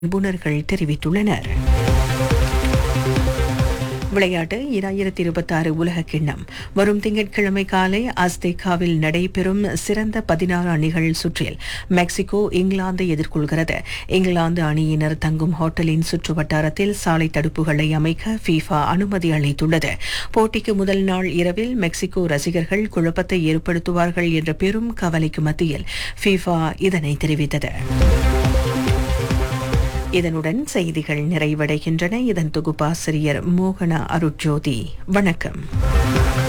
நிபுணர்கள் தெரிவித்துள்ளனர் விளையாட்டு இராயிரத்தி இருபத்தாறு உலக கிண்ணம் வரும் திங்கட்கிழமை காலை அஸ்தேகாவில் நடைபெறும் சிறந்த பதினாறு அணிகள் சுற்றில் மெக்சிகோ இங்கிலாந்தை எதிர்கொள்கிறது இங்கிலாந்து அணியினர் தங்கும் ஹோட்டலின் சுற்று வட்டாரத்தில் சாலை தடுப்புகளை அமைக்க ஃபீஃபா அனுமதி அளித்துள்ளது போட்டிக்கு முதல் நாள் இரவில் மெக்சிகோ ரசிகர்கள் குழப்பத்தை ஏற்படுத்துவார்கள் என்ற பெரும் கவலைக்கு மத்தியில் ஃபீஃபா இதனை தெரிவித்தது இதனுடன் செய்திகள் நிறைவடைகின்றன இதன் தொகுப்பாசிரியர் மோகனா அருட்ஜோதி வணக்கம்